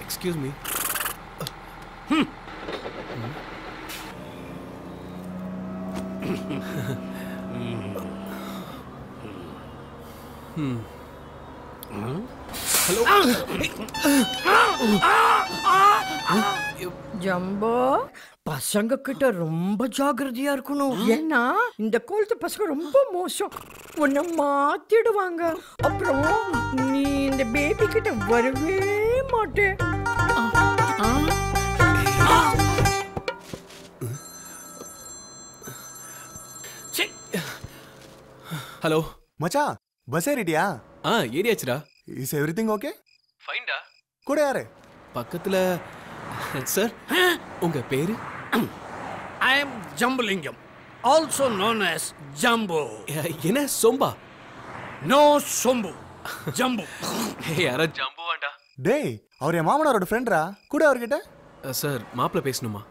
Excuse me hello jumbo பசங்க கிட்ட ரொம்ப ஜாக்கிரதையா இருக்கணும் ஏன்னா இந்த காலத்து பசங்க ரொம்ப மோசம் உன்னை மாத்திடுவாங்க அப்புறம் நீ இந்த பேபி கிட்ட வரவே மாட்டே ஹலோ மச்சான் பஸ் ஏறிட்டியா ஆ ஏரியாச்சுடா இஸ் எவ்ரி திங் ஓகே ஃபைன்டா கூட யாரு பக்கத்துல சார் உங்க பேரு I am Jambulingam, also known as Jumbo. என்ன சொம்பா No Sombu, Jumbo. யாரா ஜம்புவாண்டா டேய் அவர் என் மாமனாரோட ஃப்ரெண்ட்ரா கூட அவர்கிட்ட சார் மாப்பிள்ள பேசணுமா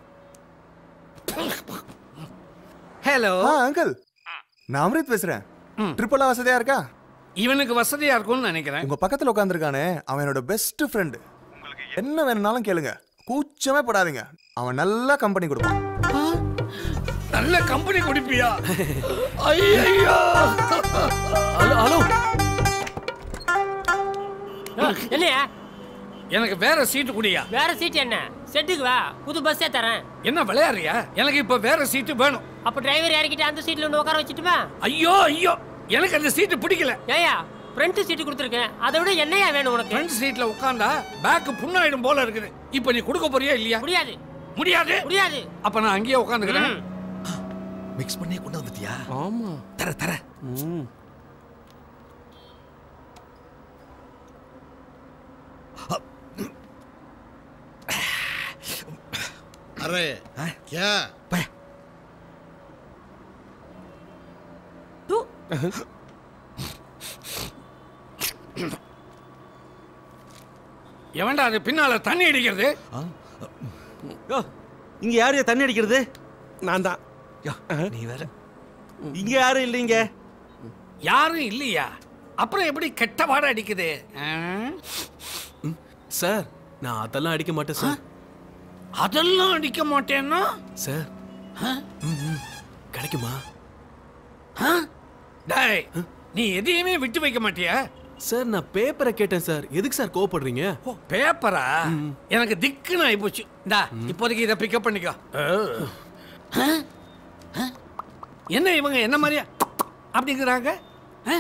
ஹலோ ஆ அங்கிள் நான் அம்ரித் பேசுறேன் ட்ரிப்பெல்லாம் வசதியா இருக்கா இவனுக்கு வசதியா இருக்கும்னு நினைக்கிறேன் உங்க பக்கத்துல உட்காந்துருக்கானே அவன் என்னோட பெஸ்ட் ஃப்ரெண்டு உங்களுக்கு என்ன வேணும்னாலும் கேளுங்க கூச்சமே படாதீங்க அவன் நல்ல கம்பெனி கொடுப்பான் நல்ல கம்பெனி குடிப்பியா ஐயோ ஹலோ ஹலோ என்னையா எனக்கு வேற சீட்டு குடியா வேற சீட் என்ன செட்டுக்கு வா புது பஸ்ஸே தரேன் என்ன விளையாடுறியா எனக்கு இப்ப வேற சீட்டு வேணும் அப்ப டிரைவர் இறக்கிட்டு அந்த சீட்ல ஒன்று உட்கார வச்சுட்டுமா ஐயோ ஐயோ எனக்கு அந்த சீட்டு பிடிக்கல ஏயா ஃப்ரண்ட் சீட்டு கொடுத்துருக்கேன் அதை விட என்னையா வேணும் உனக்கு ஃப்ரண்ட் சீட்ல உட்கார்ந்தா பேக் புண்ணாயிடும் போல இருக்குது இப்போ நீ கொடுக்க போறியா இல்லையா முடியாது முடியாது முடியாது அப்ப நான் அங்கேயே உட்காந்துக்கிறேன் மிக்ஸ் பண்ணி கொண்டு வந்துட்டியா ஆமா தர தர ம் अरे क्या எவன்டா அது பின்னால தண்ணி அடிக்கிறது இங்க யாரு தண்ணி அடிக்கிறது நான் தான் நீ வேற இங்க யாரும் இல்லைங்க யாரும் இல்லையா அப்புறம் எப்படி கெட்ட வாடை அடிக்குது ஆ? சார் நான் அதெல்லாம் அடிக்க மாட்டேன் சார் அதெல்லாம் அடிக்க மாட்டேன்னா சார் ம், ம். கிடைக்குமா ஆ? டேய் நீ எதையுமே விட்டு வைக்க மாட்டியா சார் நான் பேப்பரை கேட்டேன் சார் எதுக்கு சார் கோவப்படுறீங்க ஓ பேப்பரா எனக்கு திக்குன்னு ஆயிப்போச்சு இந்தா இப்போதைக்கு இதை பிக்கப் பண்ணிக்கோ ஆ? ஆ? என்ன இவங்க என்ன மாதிரியா அப்படிங்கிறாங்க ஆ?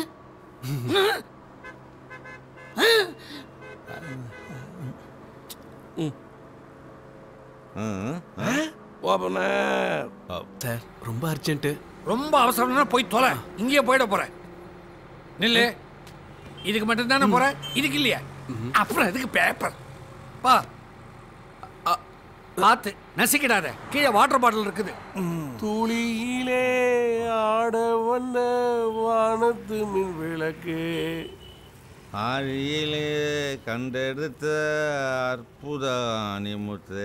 சார் ரொம்ப அர்ஜென்ட்டு ரொம்ப அவசரம்னா போய் தொலை இங்கேயே போயிட போறேன் நில்லு இதுக்கு மட்டும் தானே போற இதுக்கு இல்லையா அப்புறம் எதுக்கு பேப்பர் பா அ- பார்த்து நசிக்கிடாத கீழே வாட்டர் பாட்டில் இருக்குது துளியிலே ஆட வந்த வானத்து மின் விளக்கு ஆழியிலே கண்டெடுத்த அற்புத அணிமுத்து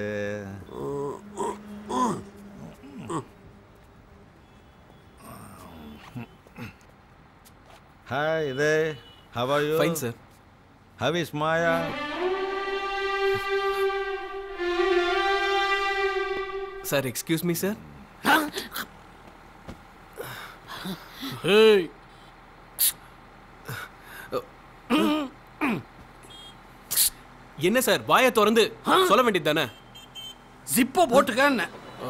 Hi there. How are you? Fine sir How is Maya? Sir excuse me sir ஏய் என்ன சார் வாயை திறந்து சொல்ல வேண்டியது தானே ஜிப்போ போட்டுக்கன்னு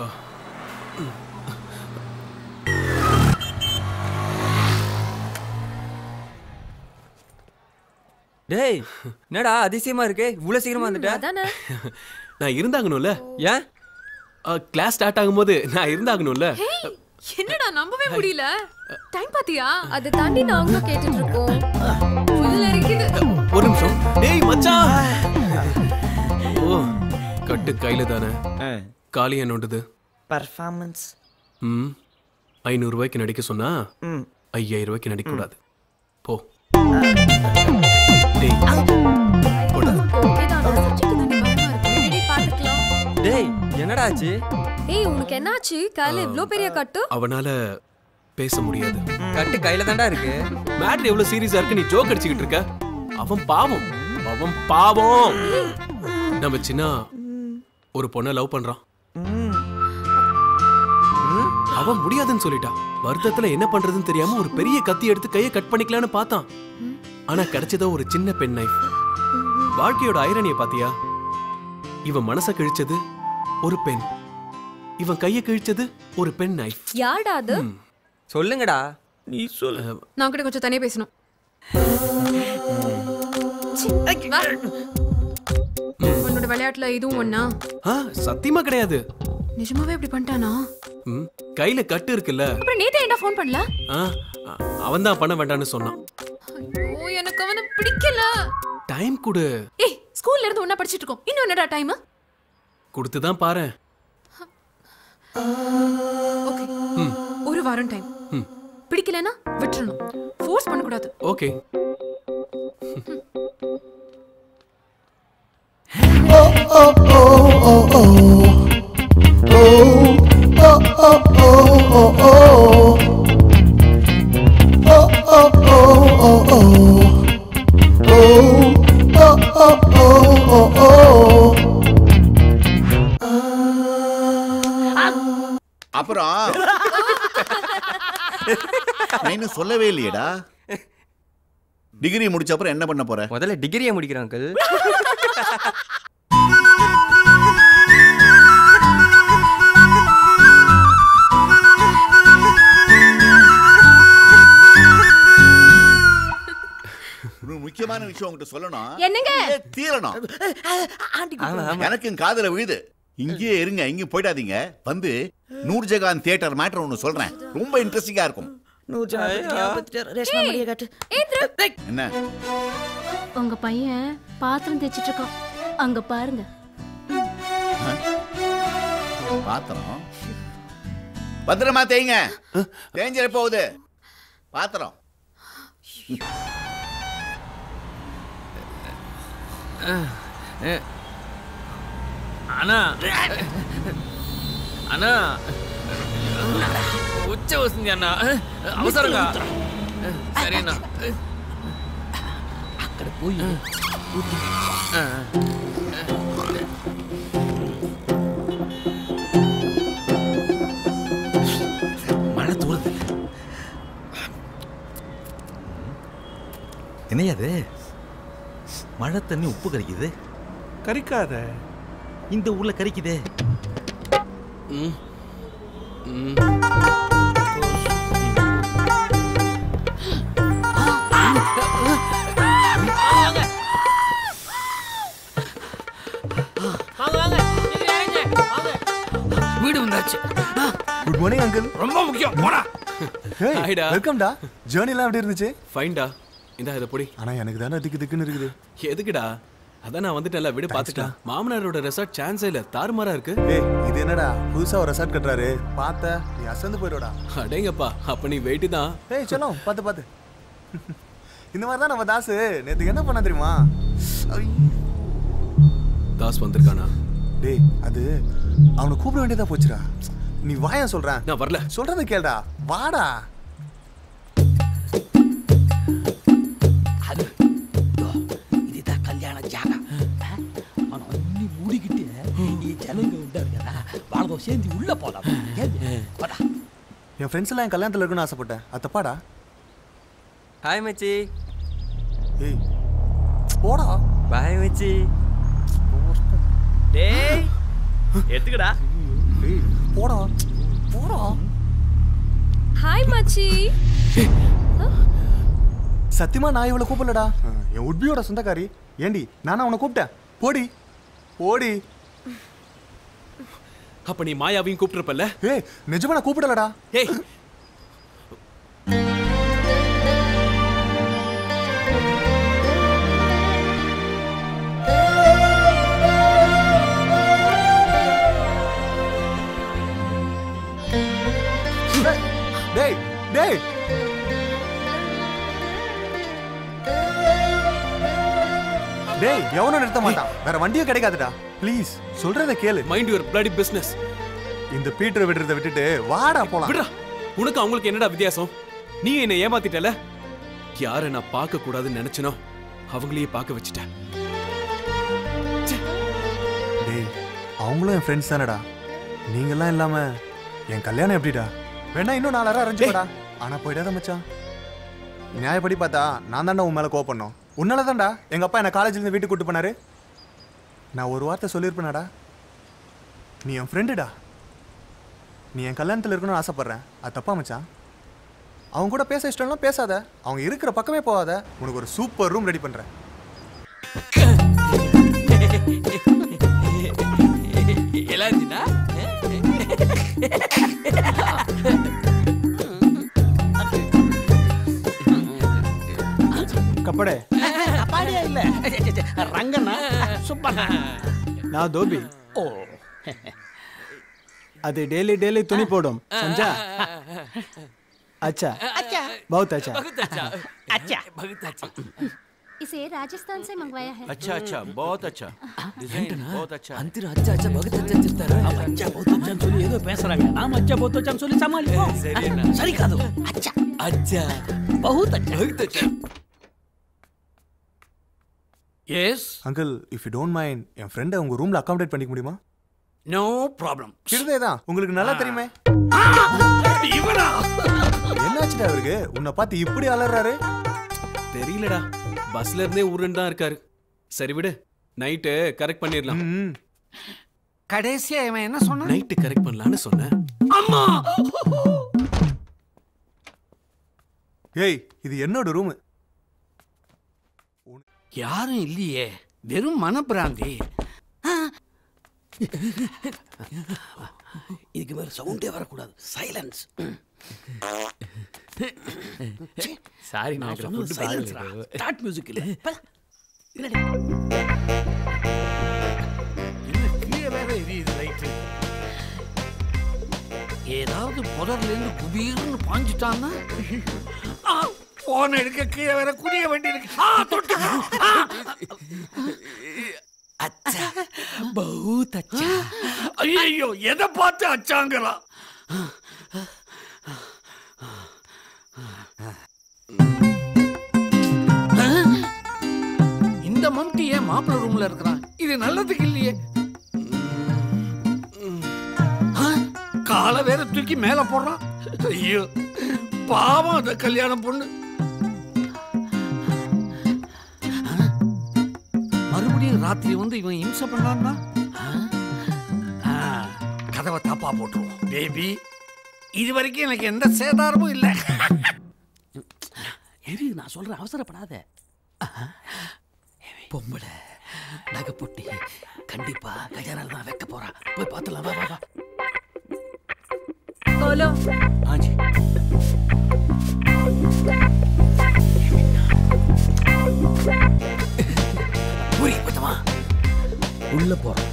டேய் என்னடா அதிசயமா இருக்கு இவ்வளவு சீக்கிரமா வந்துட்ட அதானே நான் இருந்தாகணும்ல ஏன் கிளாஸ் ஸ்டார்ட் ஆகும்போது நான் இருந்தாகணும்ல ஹேய் என்னடா நம்பவே முடியல டைம் பாத்தியா அதை தாண்டி நாங்களும் கேட்டுட்டு இருக்கோம் புல் இருக்குது ஒரு நிமிஷம் டேய் மச்சான் ஓ கட்டு கையில தானே காலி என்னோடது பர்ஃபார்மன்ஸ் ம் ஐநூறு ரூபாய்க்கு நடிக்க சொன்னா ம் ஐயாயிரம் ரூபாய்க்கு நடிக்க கூடாது போ டேய் போடா. ஓகே தான் சப்ஜெக்ட் தானே பயமா இருக்கு ரெடி பாத்துக்கலாம் டேய் என்னடா ஆச்சு ஏய் உனக்கு என்னாச்சு காலைல இவ்ளோ பெரிய கட்டு அவனால பேச முடியாது கட்டு கையில தான்டா இருக்கு மேட்ரு எவ்வளவு சீரியஸா இருக்கு நீ ஜோக் அடிச்சுக்கிட்டு இருக்க அவன் பாவம் அவன் பாவம் நம்ம சின்ன ஒரு பொண்ணை லவ் பண்றான் அவன் முடியாதுன்னு சொல்லிட்டா வருத்தத்துல என்ன பண்றதுன்னு தெரியாம ஒரு பெரிய கத்தி எடுத்து கையை கட் பண்ணிக்கலாம்னு பார்த்தான் ஆனா கிடைச்சதோ ஒரு சின்ன பென் நைஃப் வாழ்க்கையோட ஐரணிய பாத்தியா இவன் மனச கிழிச்சது ஒரு பெண் இவன் கையை கிழிச்சது ஒரு பென் நைஃப் யாடா அது சொல்லுங்கடா நீ சொல்ல நான் கூட கொஞ்சம் தனியா பேசணும் சி, வா. உன்னோட விளையாட்டுல இதுவும் ஒண்ணா ஆ, சத்தியமா கிடையாது நிஜமாவே இப்படி பண்ணிட்டானா ம், கையில கட்டு இருக்குல்ல அப்புறம் நேத்தே ஏன்டா ஃபோன் பண்ணல அவன் தான் பண்ண வேண்டாம்னு சொன்னான் ஐயோ எனக்கு அவனை பிடிக்கல டைம் கொடு ஏய் ஸ்கூல்ல இருந்து ஒண்ணா படிச்சிட்டு இருக்கோம் இன்னும் என்னடா டைம் கொடுத்து தான் பாரு ஓகே ஒரு வாரம் டைம் ம். பிடிக்கலனா விட்டுறணும் ஃபோர்ஸ் பண்ண கூடாது ஓகே அப்புறம் நான் இன்னும் சொல்லவே இல்லையேடா டிகிரி முடிச்ச அப்புறம் என்ன பண்ண போற முதல்ல டிகிரியை முடிக்கிறேன் அங்கிள் ஒரு முக்கியமான விஷயம் உங்ககிட்ட சொல்லணும் என்னங்க? ஏ, தீரணும் ஆமா ஆமா எனக்கும் காதுல விழுது இங்கேயே இருங்க இங்கேயும் போயிடாதீங்க வந்து நூர்ஜகான் தியேட்டர் மேட்டர் ஒன்று சொல்றேன் ரொம்ப இன்ட்ரெஸ்டிங்கா இருக்கும் என்ன உங்க பையன் பாத்திரம் தேய்ச்சிட்டு இருக்கான் அங்க பாருங்க பாத்திரம் பத்திரமா தேய்ங்க தேஞ்சிட போகுது பாத்திரம் அண்ணா அண்ணா உச்ச வசந்தி அண்ணா அவசரங்க சரி அண்ணா అక్కడ పోయి மழை தூருது என்னையாது மழை தண்ணி உப்பு கரிக்குது கறிக்காத இந்த ஊர்ல கரிக்குதே ம் ம் வாங்க வாங்க சீக்கிரம் இறங்குங்க வாங்க வீடு வந்தாச்சு குட் மார்னிங் அங்கிள் ரொம்ப முக்கியம் போடா ஹாய்டா. வெல்கம்டா ஜேர்னிலாம் எப்படி இருந்துச்சு ஃபைன்டா இந்தா இதை பொடி ஆனா எனக்கு தானே திக்கு திக்குன்னு இருக்குது எதுக்குடா அதான் நான் வந்துட்டேன்ல விடு பார்த்துட்டேன் மாமனாரோட ரெசார்ட் சான்ஸே இல்ல தாறுமாறா இருக்கு ஏய் இது என்னடா புதுசா ஒரு ரெசார்ட் கட்டுறாரு பார்த்த நீ அசந்து போயிடுடா அடேங்கப்பா அப்ப நீ வெயிட்டு தான் ஏய் செல்லம் பார்த்து பார்த்து இந்த மாதிரி தான் நம்ம தாசு நேத்துக்கு என்ன பண்ண தெரியுமா ஐ, தாஸ் வந்திருக்கானா டேய் அது அவனை கூப்பிட வேண்டியதா போச்சுடா நீ வாயன் சொல்றேன் நான் வரல சொல்றத கேளுடா வாடா இதுதான் கல்யாண ஜாகா ஆனா அன்னி மூடிக்கிட்டு நீ ஜனங்க உண்டாரு కదా వాళ్ళతో சேர்ந்து உள்ள போலாம் போடா என் ஃப்ரெண்ட்ஸ் எல்லாம் என் கல்யாணத்துல இருக்குன்னு ஆசைப்பட்டேன் அது தப்பாடா ஹாய் மச்சி ஏய் போடா பாய் மச்சி டேய் எடுத்துக்கடா ஏய் போடா போடா ஹாய் மச்சி சத்தியமா நான் இவளை கூப்பிடலடா என் உட்பியோட சொந்தக்காரி ஏண்டி நானா அவனை கூப்பிட்டேன் போடி போடி அப்ப நீ மாயாவையும் கூப்பிட்டுருப்பல்ல ஏய் நிஜமா நான் கூப்பிடலடா ஏய் டேய் டேய் டேய் எவனும் நிறுத்த மாட்டான் வேற வண்டியும் கிடைக்காதுடா ப்ளீஸ் சொல்றத கேளு மைண்ட் யுவர் பிளடி பிசினஸ் இந்த பீட்டரை விடுறத விட்டுட்டு வாடா போலாம் விடுறா உனக்கு அவங்களுக்கு என்னடா வித்தியாசம் நீ என்னை ஏமாத்திட்டல யாரை நான் பார்க்க கூடாதுன்னு நினைச்சனோ அவங்களையே பார்க்க வச்சுட்ட ச்சே. அவங்களும் என் ஃப்ரெண்ட்ஸ் தானடா நீங்கெல்லாம் இல்லாம என் கல்யாணம் எப்படிடா வேணா இன்னும் நாலாயிரம் அரேஞ்ச் பண்ணா ஆனா போயிடாத மச்சான் நியாயப்படி பார்த்தா நான் தான்டா உன் மேல கோவப்படணும் உன்னால தான்டா எங்க அப்பா என்ன காலேஜ்ல இருந்து வீட்டுக்கு கூட்டு போனாரு நான் ஒரு வார்த்தை சொல்லியிருப்பேனாடா நீ என் ஃப்ரெண்டுடா நீ என் கல்யாணத்தில் இருக்கணும்னு ஆசைப்பட்றேன் அது தப்பா மச்சான் அவங்க கூட பேச இஷ்டம்லாம் பேசாத அவங்க இருக்கிற பக்கமே போகாத உனக்கு ஒரு சூப்பர் ரூம் ரெடி பண்றேன் எல்லாருச்சுன்னா ಕಪ್ಪಡೆ ಅಪಾಡಿಯ ಇಲ್ಲ ರಂಗನ ಸುಬ್ಬಣ್ಣ ನಾವು ದೋಬಿ ಓ ಅದು ಡೈಲಿ ಡೈಲಿ ತುನಿ ಪೋಡೋಮ್ समझा अच्छा अच्छा बहुत अच्छा बहुत अच्छा अच्छा बहुत अच्छा इसे राजस्थान से मंगवाया है अच्छा अच्छा बहुत अच्छा डिजाइन बहुत अच्छा ಅಂತಿರು ಅಜ್ಜ ಅಜ್ಜ ಭಗತ್ ಅಜ್ಜ ಅಂತಿರ್ತಾರೆ ಅಜ್ಜ ಬಹುತ್ ಅಜ್ಜ ಅಂತ சொல்லி ஏதோ பேசுறாங்க நாம அಜ್ಜ ಬಹುತ್ ಅಜ್ಜ ಅಂತ சொல்லி சமாளிப்போம் ಸರಿ ಅಣ್ಣ. ಸರಿ ಕಾದು ಅಜ್ಜ अच्छा ಬಹುತ್ ಅಜ್ಜ बहुत अच्छा yes uncle if you don't mind என் ஃப்ரெண்டை உங்க ரூம்ல அகாமடேட் பண்ணிக்க முடியுமா நோ ப்ராப்ளம் சிறுதே தான் உங்களுக்கு நல்லா தெரியுமே இவனா என்னாச்சுடா அவருக்கு உன்னை பார்த்து இப்படி அலறாரு தெரியலடா பஸ்ல இருந்தே உருன்னு தான் இருக்காரு சரி விடு நைட்டு கரெக்ட் பண்ணிடலாம் கடைசியா இவன் என்ன சொன்னான் நைட்டு கரெக்ட் பண்ணலாம்னு சொன்னேன் அம்மா ஏய் இது என்னோட ரூம் யாரும் இல்லையே வெறும் மனப்பிராந்தி இதுக்கு மேல சவுண்டே வரக்கூடாது சைலன்ஸ் சாரி நான் நான் சொன்னது ஃபுட் சைலன்ஸ் ஸ்டார்ட் மியூசிக் இல்ல ப. இல்லடி. என்ன கீழே வேற எரியுது லைட்டு ஏதாவது புதர்ல இருந்து குபீர்னு பாஞ்சிட்டான்னா போன் எடுக்க கீழே வேற குடிய வேண்டி இருக்கு ஆ, தொட்டுட்டேன். ஆ. அச்சா பௌத் அச்சா ஐயோ எதை பார்த்து அச்சாங்களா இந்த மம்டி ஏன் மாப்பிள்ள ரூம்ல இருக்கிறான் இது நல்லதுக்கு இல்லையே ஆ, காலை வேற தூக்கி மேல போடுறான் ஐயோ பாவம் அந்த கல்யாணம் பொண்ணு மறுபடியும் ராத்திரி வந்து இவன் இம்சை பண்ணான்னா ஆ, கதவை தாப்பா போட்டுருவோம் பேபி இது வரைக்கும் எனக்கு எந்த சேதாரமும் இல்லை எரி நான் சொல்றேன் அவசரப்படாத பொம்பளை நகை பொட்டி கண்டிப்பா கஜானால தான் வைக்க போறா போய் பார்த்துலாம் வா வா வா बोलो हाँ जी பூரி பத்தமா உள்ள போறோம்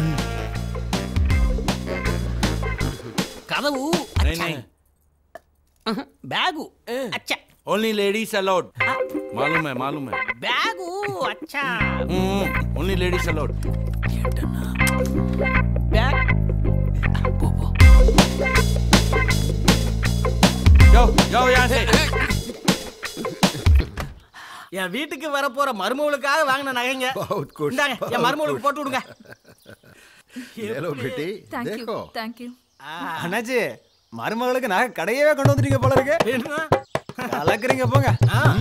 கதவு नहीं नहीं பேகு அச்சா ओनली लेडीज अलाउड मालूम है मालूम है பேகு அச்சா ओनली लेडीज अलाउड பேக் जाओ जाओ यहाँ से என் வீட்டுக்கு வரப்போற மருமகளுக்காக வாங்கின நகைங்க இந்தாங்க என் மருமகளுக்கு போட்டு விடுங்க हेलो बेटी थैंक यू देखो थैंक यू அண்ணாச்சி மருமகளுக்கு நகை கடையவே கொண்டு வந்துட்டீங்க போல இருக்கு கலக்குறீங்க போங்க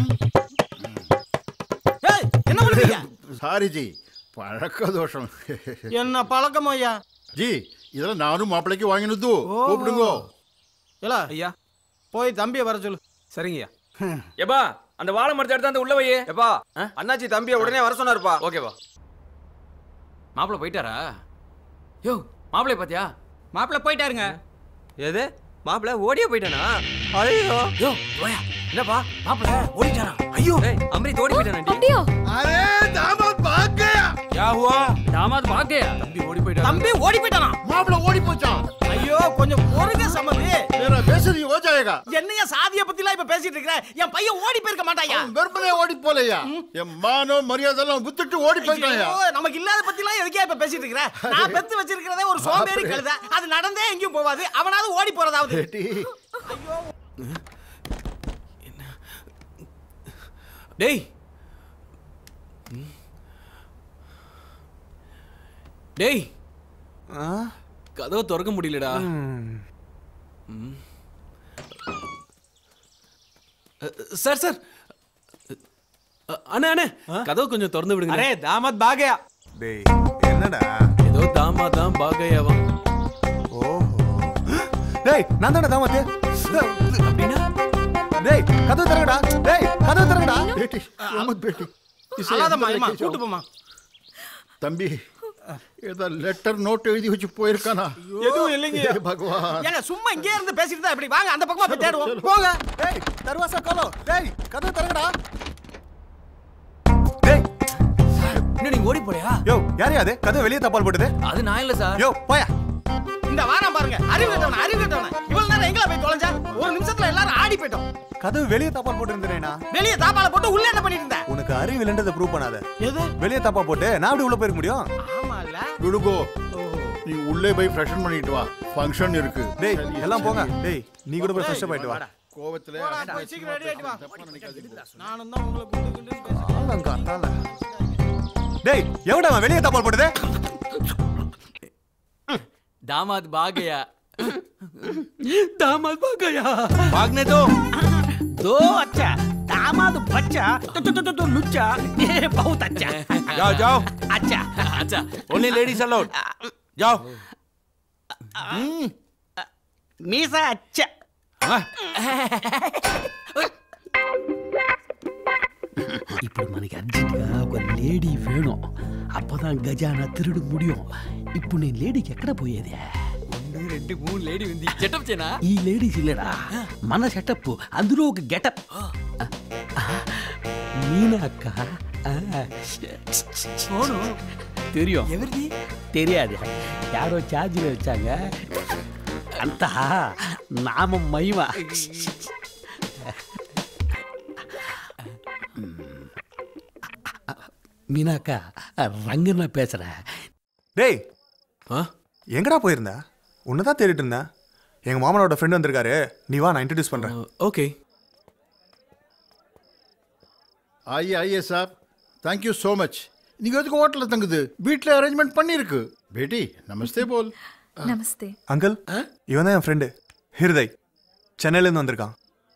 ஏய், என்ன பண்ணுறீங்க சாரி ஜி பழக்க தோஷம் என்ன பழக்கமோ ஐயா ஜி இதெல்லாம் நானும் மாப்பிள்ளைக்கு வாங்கினது கூப்பிடுங்க ஏலா ஐயா போய் தம்பியை வர சொல்லு சரிங்கய்யா எப்பா அந்த வாழை மரத்தை எடுத்து அந்த உள்ள வையே எப்பா அண்ணாச்சி தம்பியை உடனே வர சொன்னாருப்பா ஓகேப்பா மாப்பிள்ள போயிட்டாரா யோ மாப்பிள்ளை பாத்தியா மாப்பிள்ள போயிட்டாருங்க எது மாப்பிள்ள ஓடியே போயிட்டானா ஐயோ யோ போயா என்னப்பா மாப்பிள்ள ஓடிட்டானா ஐயோ அமரித் ஓடி போயிட்டானா அப்படியா அரே தாமத் பாக் गया क्या हुआ दामाद भाग गया தம்பி ஓடி போயிட்டானா தம்பி ஓடி போயிட்டானா மாப்பிள்ள ஓடி போச்சான் ஐயோ கொஞ்சம் பொறுங்க சம்மதி मेरा பேசுறது हो जाएगा என்னையா சாதிய பத்திலாம் இப்ப பேசிட்டு இருக்கிற என் பையன் ஓடி போயிருக்க மாட்டாயா அவன் வெறுமனே ஓடி போலையா என் மானோ மரியாதை எல்லாம் வித்துட்டு ஓடி போயிட்டாயா ஐயோ, நமக்கு இல்லாத பத்திலாம் எதுக்கே இப்ப பேசிட்டு இருக்கிற நான் பெத்து வச்சிருக்கிறதே ஒரு சோம்பேறி கழுத அது நடந்தே எங்கேயும் போவாது அவனாவது ஓடி போறதாவது बेटी டேய் ம். டேய் கதவை திறக்க முடியலடா ம். ம். அ, சார் சார் அ, அண்ணே அண்ணே கதவை கொஞ்சம் திறந்து விடுங்க அரே தாமத் பாகயா டேய் என்னடா ஏதோ தாமா தான் பாகையாவா ஓஹோ டேய் நான் தானே தாமத்து அப்படின்னா டேய் கதவு திறங்கடா டேய் கதவு திறங்கடா பேட்டி அஹமத் பேட்டி அழாதம்மா, அம்மா, கூட்டு போம்மா. தம்பி ஏதோ லெட்டர் நோட் எழுதி வச்சு போயிருக்கானா எதுவும் இல்லைங்க ஏ பகவான் ஏங்க சும்மா இங்கே இருந்து பேசிட்டு தான் இப்படி வாங்க அந்த பக்கமா போய் தேடுவோம் போங்க டேய் தர்வாசா கோலோ டேய் கதவு திறங்கடா என்ன நீங்க ஓடி போறியா யோ யார் அது கதவு வெளியே தப்பால் போட்டது அது நான் இல்ல சார் யோ போயா இந்த வாரம் பாருங்க அறிவு கட்டவன அறிவு கட்டவன இவ்வளவு நேரம் எங்கள போய் தொலைஞ்சா ஒரு நிமிஷத்துல எல்லாரும் ஆடி போயிட்டோம் கதவு வெளியே தப்பால் போட்டுருந்தேனா வெளிய தாப்பால போட்டு உள்ள என்ன பண்ணிட்டு இருந்த உனக்கு அறிவு இல்லைன்றதை ப்ரூவ் பண்ணாத எது வெளியே தப்பா போட்டு நான் எப்படி உள்ள போயிருக்க முடியும் ஆமால விடுகோ நீ உள்ளே போய் ஃப்ரெஷன் பண்ணிட்டு வா ஃபங்க்ஷன் இருக்கு டேய் எல்லாம் போங்க டேய் நீ கூட போய் ஃப்ரெஷ் அப் ஆயிட்டு வா கோவத்துல போய் சீக்கிரம் ரெடி ஆயிட்டு வா நானும் தான் உங்களை குண்டு குண்டு ஆலங்காத்தால டேய் எவடா அவன் வெளியே தப்பால் போட்டது दामाद भाग गया दामाद भाग गया भागने दो दो अच्छा दामाद बच्चा तो तो तो तो लुच्चा ये बहुत अच्छा जाओ जाओ अच्छा अच्छा ओनली लेडीज अलाउड जाओ मीसा अच्छा ఇప్పుడు మనకి అర్జెంట్గా ఒక లేడీ వేணும் அப்பதான் గజానా తిరుడు ముడియం ఇప్పుడు నేను లేడీకి ఎక్కడ పోయేది ஒன்று ரெண்டு மூணு லேடி வந்து செட்டப் சேனா ఈ లేడీస్ ఇల్లడా మన సెటప్ అందులో ఒక గెటప్ మీనా అక్క தெரியும் ఎవరిది தெரியாது யாரோ சார்ஜில் வச்சாங்க அந்த நாம மகிமா மீனாக்கா ரங்கண்ணா பேசுறேன் டேய் எங்கடா போயிருந்த உன்னை தான் தேடிட்டு இருந்தேன் எங்க மாமனோட ஃப்ரெண்ட் வந்திருக்காரு நீ வா நான் இன்ட்ரடியூஸ் பண்றேன் ஓகே ஆயே ஆயே சார் தேங்க்யூ ஸோ மச் நீங்க எதுக்கு ஹோட்டலில் தங்குது வீட்டில் அரேஞ்ச்மெண்ட் பண்ணியிருக்கு பேட்டி நமஸ்தே போல் நமஸ்தே அங்கிள் இவன் தான் என் ஃப்ரெண்டு ஹிருதய் சென்னையிலேருந்து வந்திருக்கான்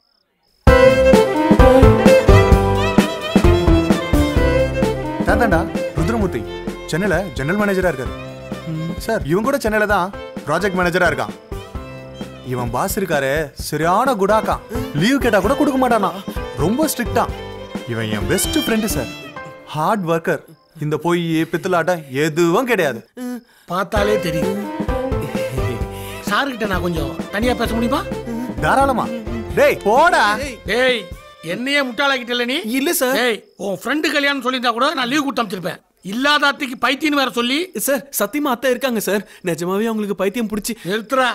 தாத்தாண்டா ருத்ரமூர்த்தி சென்னையில் ஜெனரல் மேனேஜரா இருக்காரு சார் இவன் கூட சென்னையில தான் ப்ராஜெக்ட் மேனேஜரா இருக்கான் இவன் பாஸ் இருக்காரு சரியான குடாக்கா லீவ் கேட்டா கூட கொடுக்க மாட்டானா ரொம்ப ஸ்ட்ரிக்டா இவன் என் best friend sir hard worker இந்த பொய் பித்தலாட்டம் எதுவும் கிடையாது பார்த்தாலே தெரியும் சாருக்கிட்ட நான் கொஞ்சம் தனியா பேச முடியுமா தாராளமா டேய் போடா டேய் என்னையே முட்டாளாக்கிட்டல நீ இல்ல சார் டேய் உன் ஃப்ரெண்டு கல்யாணம் சொல்லியிருந்தா கூட நான் லீவ் கொடுத்து அமைச்சிருப்பேன் இல்லாத அத்தைக்கு பைத்தியன்னு வேற சொல்லி சார் சத்தியமா அத்தை இருக்காங்க சார் நிஜமாவே அவங்களுக்கு பைத்தியம் பிடிச்சி நிறுத்துறா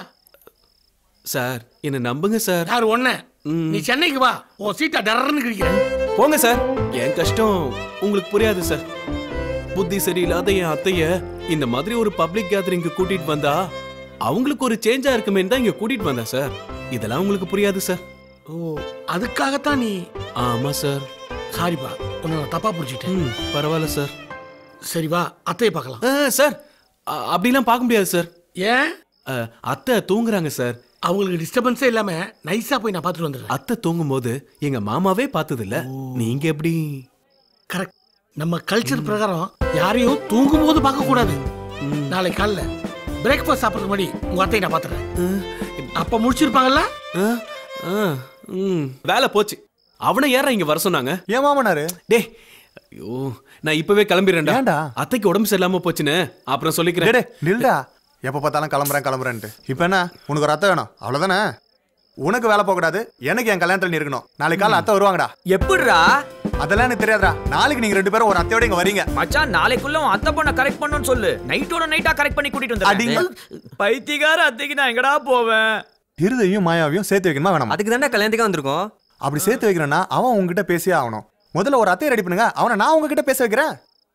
சார் என்ன நம்புங்க சார் யார் ஒண்ணு நீ சென்னைக்கு வா உன் சீட்டை டர்ன்னு கிழிக்கிறேன் போங்க சார் என் கஷ்டம் உங்களுக்கு புரியாது சார் புத்தி சரியில்லாத என் அத்தைய இந்த மாதிரி ஒரு பப்ளிக் கேதரிங்க்கு கூட்டிட்டு வந்தா அவங்களுக்கு ஒரு சேஞ்சா இருக்குமேன்னு தான் இங்க கூட்டிட்டு வந்தேன் சார் இதெல்லாம் உங்களுக்கு புரியாது சார் ஓ அதுக்காகத்தான் நீ ஆமா சார் சாரிப்பா உன்னை நான் தப்பா புரிஞ்சுட்டேன் ம், பரவாயில்ல சார் சரி வா அத்தையை பார்க்கலாம் ஆ, சார் அ- அப்படிலாம் பார்க்க முடியாது சார் ஏன் அ, அத்தை தூங்குறாங்க சார் அவங்களுக்கு டிஸ்டர்பன்ஸே இல்லாம நைஸா போய் நான் பார்த்துட்டு வந்துடுறேன் அத்தை தூங்கும் போது எங்க மாமாவே பார்த்தது இல்ல நீங்க எப்படி கரெக்ட் நம்ம கல்ச்சர் பிரகாரம் யாரையும் தூங்கும் போது பார்க்க கூடாது நாளை காலைல பிரேக்ஃபாஸ்ட் சாப்பிட்றதுக்கு முன்னாடி உங்க அத்தையை நான் பார்த்துறேன் அப்ப முடிச்சிருப்பாங்கல்ல ஆ, ம், வேலை போச்சு அவனை ஏற இங்க வர சொன்னாங்க ஏன் மாமனாரு டே ஐயோ நான் இப்பவே கிளம்பிடுறேன்டா ஏன்டா? அத்தைக்கு உடம்பு சரியில்லாம போச்சுன்னு அப்புறம் சொல்லிக்கிறேன் டேய், டேய், நில்டா எப்ப பார்த்தாலும் கிளம்புறேன் கிளம்புறேன்ட்டு இப்போ என்ன உனக்கு ஒரு அத்தை வேணும் அவ்வளவுதானே உனக்கு வேலை போகக்கூடாது எனக்கு என் கல்யாணத்துல நீ இருக்கணும் நாளைக்கு காலைல அத்தை வருவாங்கடா எப்படிடா அதெல்லாம் எனக்கு தெரியாதுடா நாளைக்கு நீங்க ரெண்டு பேரும் ஒரு அத்தையோட இங்க வரீங்க மச்சான் நாளைக்குள்ள உன் அத்தை பொண்ணை கரெக்ட் பண்ணணும்னு சொல்லு நைட்டோட நைட்டா கரெக்ட் பண்ணி கூட்டிட்டு அடிங்க. வந்து பைத்தியக்கார அத்தைக்கு நான் எங்கடா போவேன் இருதையும் மாயாவையும் சேர்த்து வைக்கணுமா வேணாமா அதுக்கு தானே கல்யாணத்துக்கு வந்திருக்கோம் அப்படி சேர்த்து வைக்கிறேன்னா அவன் உங்ககிட்ட பேசியே ஆகணும் முதல்ல ஒரு அத்தையை ரெடி பண்ணுங்க அவனை நான் உங்ககிட்ட பேச வைக்கிறேன்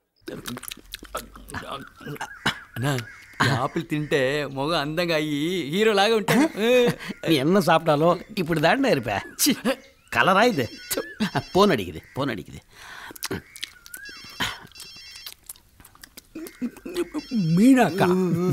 அண்ணா ஆப்பிள் தின்ட்டு முகம் அந்தங்காயி ஹீரோலாக விட்டேன் நீ என்ன சாப்பிட்டாலும் இப்படி தானே இருப்ப சி, கலரா இது போன் அடிக்குது போன் அடிக்குது மீனாக்கா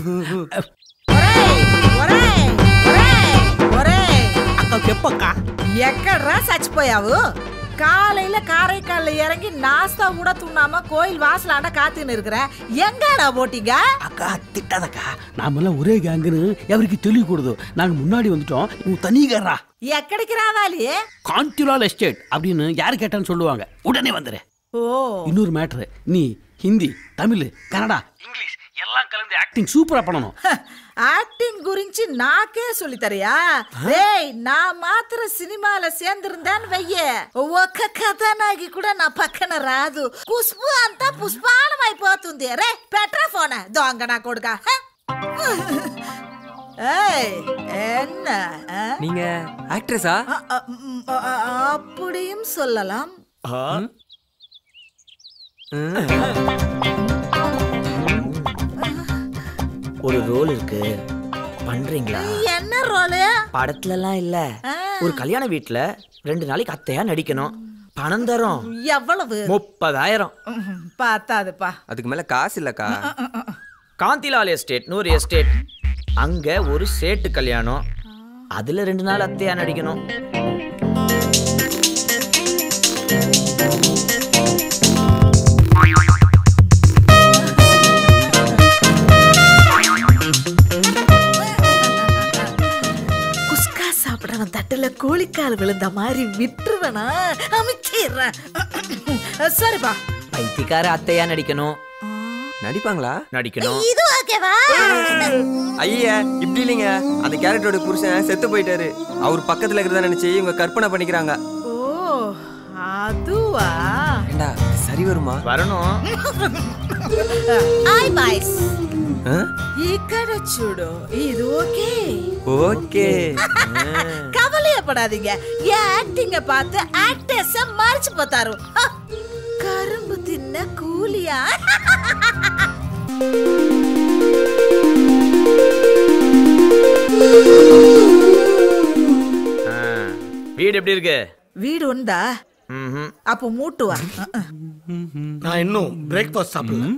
అక్క చెప్పక్క ఎక్కడ్రా చచ్చిపోయావు కాలైల కారైకాల్లో ఇறங்கி నాస్తా కూడా తిన్నామా కోயில் వాசలాண்ட కాத்துன்னு இருக்கிற எங்கடா போட்டீங்க அக்கா திட்டாதக்கா நாமெல்லாம் ஒரே கேங்குன்னு ఎవరికి తెలియకూడదు நாங்க முன்னாடி வந்துட்டோம் நீ தனிகரா ఎక్కడికి రావాలి கான்டிலால் எஸ்டேட் அப்படின்னு யாரு கேட்டான்னு சொல்லுவாங்க உடனே வந்துரு ఓ இன்னொரு மேட்ரு நீ ஹிந்தி தமிழ் கன்னடா இங்கிலீஷ் எல்லாம் கலந்து ஆக்டிங் சூப்பரா பண்ணணும் యాక్టింగ్ గురించి నాకే సొల్లితరియా రేయ్ నా మాత్రం సినిమాల సేంద్రిందాన్ని వెయ్యే ఒక్క కథానాగి కూడా నా పక్కన రాదు పుష్పు అంతా పుష్పాలం అయిపోతుంది రే పెట్రా ఫోన్ దొంగ నా కొడుక ஏய் என்ன ஆ? நீங்க ஆக்ட்ரஸா அ- அ- ம், அ- அ- அப்படியும் சொல்லலாம் ஒரு ரோல் இருக்கு பண்றீங்களா என்ன ரோலு படத்துலலாம் இல்ல ஒரு கல்யாண வீட்ல ரெண்டு நாளைக்கு அத்தையா நடிக்கணும் பணம் தரோம் எவ்வளவு முப்பதாயிரம் ம்ஹும், பார்த்தாதுப்பா அதுக்கு மேல காசு இல்லக்கா காந்திலால் எஸ்டேட் நூறு எஸ்டேட் அங்க ஒரு சேட்டு கல்யாணம் அதுல ரெண்டு நாள் அத்தையா நடிக்கணும் குஸ்கா சாப்பிடுறவன் தட்டுல கோழிக்கால் விழுந்த மாதிரி விட்டுருவனா அமைச்சிடுறேன் சரிப்பா பைத்தியக்கார அத்தையா நடிக்கணும் நடிப்பாங்களா நடிக்கணும் இது ஓகேவா ஐயா இப்படி இல்லைங்க அந்த கேரக்டரோட புருஷன் செத்து போயிட்டாரு அவர் பக்கத்துல இருக்கிறதா நினைச்சு இவங்க கற்பனை பண்ணிக்கிறாங்க ஓ அதுவா ஏண்டா சரி வருமா வரணும் హాయ్ బాయ్స్ ஆ? ఇక్కడ చూడు ఇది ఓకే ஓகே కవలయపడాదీங்க యాక్టింగ్ பார்த்து యాక్టర్స్ మర్చిపోతారు హ! కరుంబు తిన్న కూలియా ஆ, வீடு எப்படி இருக்கு வீடு உண்டா ம்ஹும். அப்போ மூட்டுவா நான் இன்னும் பிரேக்ஃபாஸ்ட் சாப்பிடல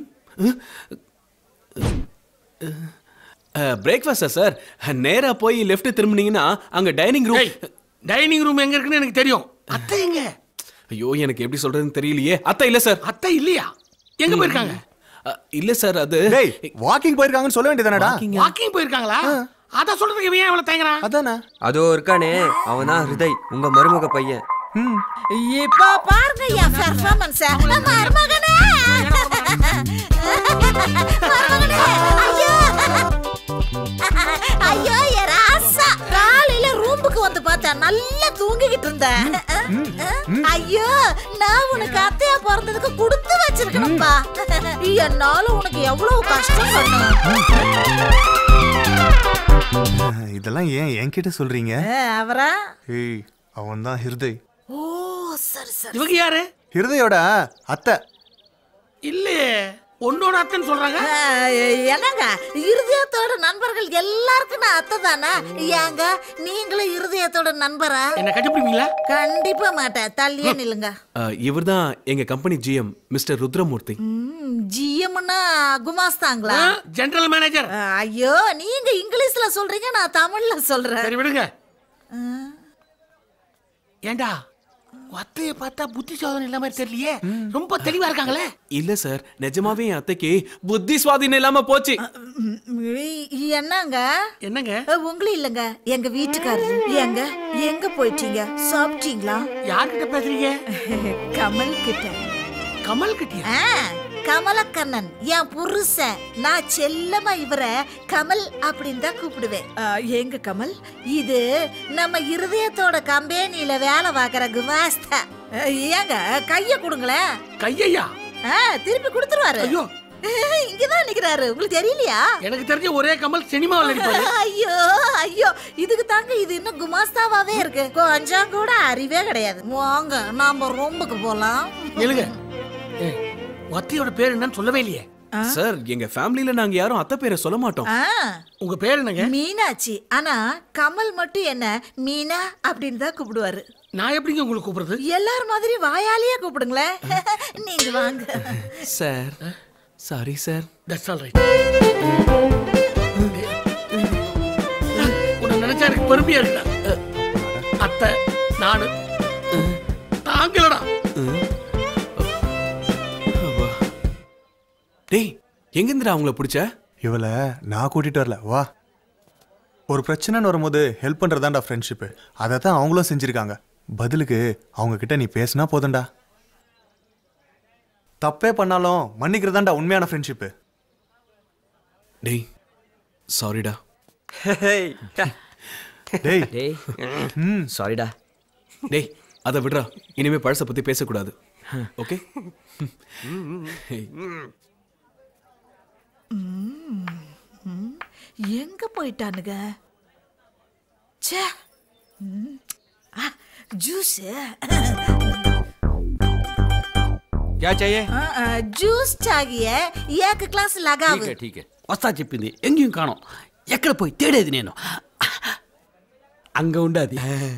பிரேக்ஃபாஸ்டா சார் நேரா போய் லெஃப்ட் திரும்பினீங்கன்னா அங்க டைனிங் ரூம் டைனிங் ரூம் எங்க இருக்குன்னு எனக்கு தெரியும் அத்தை எங்க ஐயோ எனக்கு எப்படி சொல்றதுன்னு தெரியலையே அத்தை இல்ல சார் அத்தை இல்லையா எங்க போயிருக்காங்க இல்ல சார் அது வாக்கிங் போயிருக்காங்கன்னு சொல்ல வேண்டியதானடா வாக்கிங் போயிருக்காங்களா அத சொல்றதுக்கு இவன் ஏன் இவ்வளவு தயங்குறான் அதானே அதோ இருக்கானே அவன் தான் ஹிருதய் உங்க மருமக பையன் இப்ப பாருங்க என் பெர்ஃபார்மன்ஸ் மருமகனே மருமகனே ஐயோ ஐயோ என் ராசா காலையில ரூமுக்கு வந்து பார்த்தேன் நல்லா தூங்கிக்கிட்டு இருந்தேன் ஐயோ நான் உனக்கு அத்தையா பிறந்ததுக்கு கொடுத்து வச்சிருக்கணும்பா என்னால உனக்கு எவ்வளவு கஷ்டம் பண்ணும் இதெல்லாம் ஏன் என்கிட்ட சொல்றீங்க அவரா ஏய் அவன் தான் ஹிருதய் ஓ சரி சரி இவங்க யாரு ஹிருதயோட அத்தை இல்லையே ஒன்னோட அத்தைன்னு சொல்றாங்க என்னங்க இருதயத்தோட நண்பர்கள் எல்லாருக்கும் நான் அத்தை தானே ஏங்க நீங்களும் இருதயத்தோட நண்பரா என்ன கண்டுபிடிப்பீங்களா கண்டிப்பா மாட்டேன் தள்ளியே நில்லுங்க இவர் தான் எங்க கம்பெனி ஜிஎம் மிஸ்டர் ருத்ரமூர்த்தி ஜிஎம்னா குமாஸ்தாங்களா ஜெனரல் மேனேஜர் ஐயோ நீங்க இங்கிலீஷ்ல சொல்றீங்க நான் தமிழ்ல சொல்றேன் சரி விடுங்க ஏண்டா அத்தைய பார்த்தா புத்தி சோதனை இல்லாம தெரியலையே ரொம்ப தெளிவா இருக்காங்களே இல்ல சார் நிஜமாவே என் அத்தைக்கு புத்தி சுவாதீனம் இல்லாம போச்சு என்னங்க என்னங்க உங்களும் இல்லங்க எங்க வீட்டுக்காரரு ஏங்க எங்க போயிட்டீங்க சாப்பிட்டீங்களா யார்கிட்ட பேசுறீங்க கமல் கிட்ட கமல் கிட்டியா ஆ, கமலக்கண்ணன் என் புருஷன் நான் செல்லமா இவரை கமல் அப்படின்னு தான் கூப்பிடுவேன் ஆ, எங்க கமல் இது நம்ம இருதயத்தோட கம்பெனியில வேலை பார்க்குற குமாஸ்தா ஆ, ஏங்க கைய கொடுங்களேன் கையையா ஆ, திருப்பி கொடுத்துருவாரு ஐயோ இங்கதான் நிக்கிறாரு உங்களுக்கு தெரியலையா எனக்கு தெரிஞ்ச ஒரே கமல் சினிமாவில் நடிப்பாரு ஐயோ ஐயோ இதுக்கு தாங்க இது இன்னும் குமாஸ்தாவாவே இருக்கு கொஞ்சம் கூட அறிவே கிடையாது வாங்க நாம ரூமுக்கு போலாம் எழுங்க ஏய், அத்தையோட பேர் என்னன்னு சொல்லவே இல்லையே சார் எங்க ஃபேமிலில நாங்க யாரும் அத்தை பேரை சொல்ல மாட்டோம் ஆ, உங்க பேர் என்னங்க மீனாட்சி ஆனா கமல் மட்டும் என்ன மீனா அப்படின்னு தான் கூப்பிடுவாரு நான் எப்படிங்க உங்களுக்கு கூப்பிடுறது எல்லார் மாதிரி வாயாலேயே கூப்பிடுங்களேன் நீங்க வாங்க sir sorry sir that's all right உன்னை நினைச்சா எனக்கு பெருமையா இருக்குடா அத்தை நானு தாங்கலடா டேய் எங்கேருந்துடா அவங்கள பிடிச்ச இவளை நான் கூட்டிட்டு வரல வா ஒரு பிரச்சனைன்னு வரும்போது ஹெல்ப் பண்ணுறதாண்டா ஃப்ரெண்ட்ஷிப்பு அதை தான் அவங்களும் செஞ்சுருக்காங்க பதிலுக்கு அவங்க கிட்ட நீ பேசினா போதும்டா தப்பே பண்ணாலும் மன்னிக்கிறதாண்டா உண்மையான ஃப்ரெண்ட்ஷிப்பு டேய் சாரிடா டேய் டேய் சாரிடா டேய் அதை விடுறா இனிமே பழசை பத்தி பேசக்கூடாது ஓகே எங்க போயிட்டானுங்க ச்சே ம். ஆ, ஜூஸ் क्या चाहिए ఆ, ఆ, జ్యూస్ చాగియే ఏక గ్లాస్ లగావు ठीक है ठीक है వస్తా చెప్పింది ఎంగేం కాణం ఎక్కడ పోయి తేడేది నేను అంగ ఉండది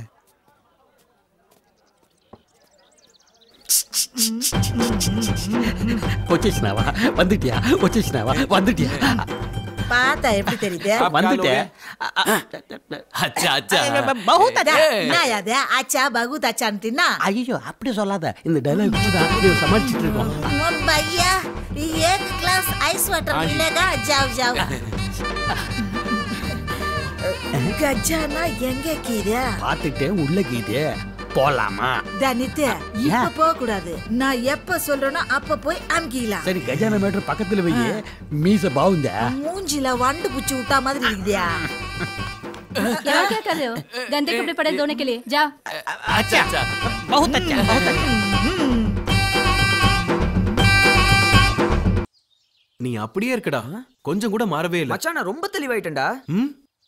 వచ్చేసినావా వందిటియా వచ్చేసినావా వందిటియా பார்த்தா எப்படி தெரியுது வந்துட்டேன் அச்சா அச்சா பகுத் அச்சா நான் அது அச்சா பகுத் அச்சா தின்னா ஐயோ அப்படி சொல்லாத இந்த டைலாக் தான் சமாளிச்சிட்டு இருக்கோம் भैया एक ग्लास आइस वाटर मिलेगा जाओ जाओ கஜானா எங்க கீது பார்த்துட்டே உள்ள கீது போலாமா தனித்து இப்ப போக கூடாது நான் எப்ப சொல்றேனோ அப்ப போய் அமுக்கிக்கலாம் சரி கஜானா மேட்ரு பக்கத்துல வை மீச பாவுந்தா மூஞ்சில வண்டு பூச்சி விட்டா மாதிரி இருக்குதியா यहाँ क्या कर रहे हो गंदे कपड़े पड़े धोने के लिए जाओ अच्छा अच्छा बहुत अच्छा बहुत अच्छा நீ அப்படியே இருக்கடா கொஞ்சம் கூட மாறவே இல்லை மச்சான் நான் ரொம்ப தெளிவாயிட்டேன்டா ம்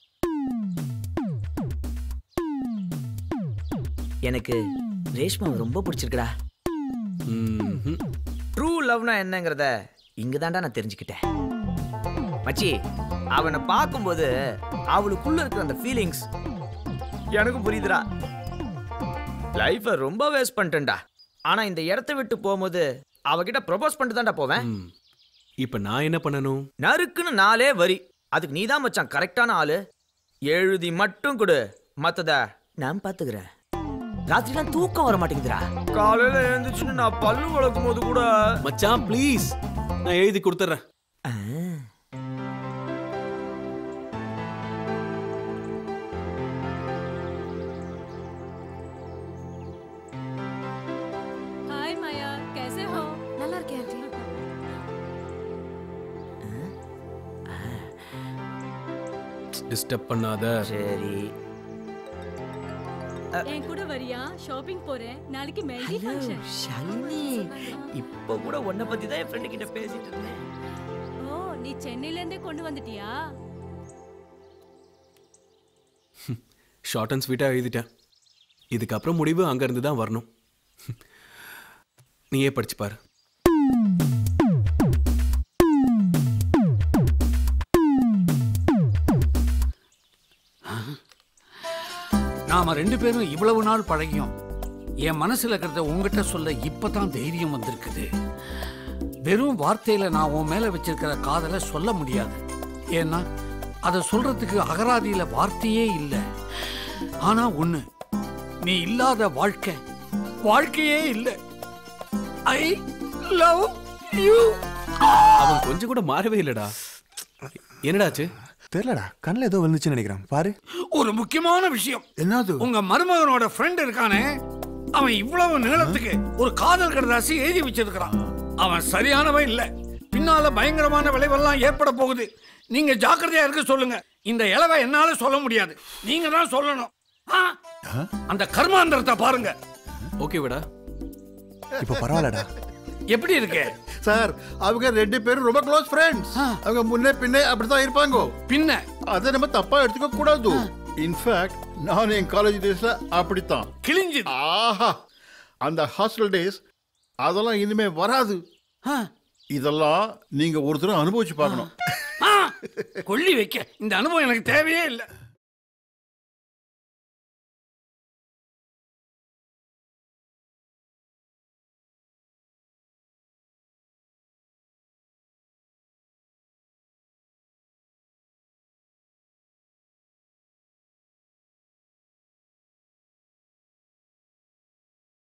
எனக்கு ரேஷ்மாவை ரொம்ப பிடிச்சிருக்குடா ட்ரூ லவ்னா என்னங்கிறத இங்க தான்டா நான் தெரிஞ்சுக்கிட்டேன் மச்சி அவனை பார்க்கும்போது அவளுக்குள்ள இருக்கிற அந்த ஃபீலிங்ஸ் எனக்கு புரியுதுடா லைஃபை ரொம்ப வேஸ்ட் பண்ணிட்டேன்டா ஆனா இந்த இடத்த விட்டு போகும்போது அவகிட்ட ப்ரொபோஸ் பண்ணிட்டு தான்டா போவேன் இப்ப நான் என்ன பண்ணணும் நறுக்குன்னு நாலே வரி அதுக்கு நீதான் மச்சான் கரெக்டான ஆளு எழுதி மட்டும் கொடு மத்தத நான் பாத்துக்கிறேன் ராத்திரிலாம் தூக்கம் வர மாட்டேங்குதுடா காலையில எழுந்துச்சுன்னு நான் பல்லு வளர்க்கும் போது கூட மச்சான் ப்ளீஸ் நான் எழுதி கொடுத்துட்றேன் हाय माया कैसे हो நல்லா இருக்கேன் ஆண்டி டிஸ்டர்ப் பண்ணாத சரி என் கூட வரியா ஷாப்பிங் போறேன் நாளைக்கு மெஹந்தி ஃபங்க்ஷன் ஷாலினி இப்ப கூட உன்னை பத்தி தான் என் ஃப்ரெண்டு கிட்ட பேசிட்டு இருந்தேன் ஓ நீ சென்னையில இருந்தே கொண்டு வந்துட்டியா ஷார்ட் அண்ட் ஸ்வீட்டாக எழுதிட்டேன் இதுக்கப்புறம் முடிவு அங்கேருந்து தான் வரணும் நீயே படிச்சு பாரு நாம ரெண்டு பேரும் இவ்வளவு நாள் பழகியும் என் மனசுல இருக்கிறத உங்ககிட்ட சொல்ல இப்பதான் தைரியம் வந்திருக்குது வெறும் வார்த்தையில நான் உன் மேல வச்சிருக்கிற காதலை சொல்ல முடியாது ஏன்னா அதை சொல்றதுக்கு அகராதியில வார்த்தையே இல்லை ஆனா ஒண்ணு நீ இல்லாத வாழ்க்கை வாழ்க்கையே இல்லை ஐ லவ் யூ அவன் கொஞ்சம் கூட மாறவே இல்லைடா என்னடாச்சு தெரியலடா கண்ணில் ஏதோ விழுந்துச்சுன்னு நினைக்கிறேன் பாரு ஒரு முக்கியமான விஷயம் என்னது உங்க மருமகனோட ஃப்ரெண்ட் இருக்கானே அவன் இவ்வளவு நீளத்துக்கு ஒரு காதல் கடிதாசி எழுதி வச்சிருக்கிறான் அவன் சரியானவன் இல்ல பின்னால பயங்கரமான விளைவெல்லாம் ஏற்பட போகுது நீங்க ஜாக்கிரதையா இருக்க சொல்லுங்க இந்த இளவை என்னால சொல்ல முடியாது நீங்க தான் சொல்லணும் ஆ? அந்த கர்மாந்திரத்தை பாருங்க ஓகே விடா இப்போ பரவாயில்லடா எப்படி இருக்கு சார் அவங்க ரெண்டு பேரும் ரொம்ப க்ளோஸ் ஃப்ரெண்ட்ஸ் அவங்க முன்னே பின்னே அப்படிதான் இருப்பாங்க பின்ன அதை நம்ம தப்பா எடுத்துக்க கூடாது இன்ஃபேக்ட் நான் என் காலேஜ் டேஸ்ல அப்படித்தான் கிழிஞ்சு ஆஹா அந்த ஹாஸ்டல் டேஸ் அதெல்லாம் இனிமே வராது இதெல்லாம் நீங்க ஒரு தடவை அனுபவிச்சு பார்க்கணும் கொள்ளி வைக்க இந்த அனுபவம் எனக்கு தேவையே இல்லை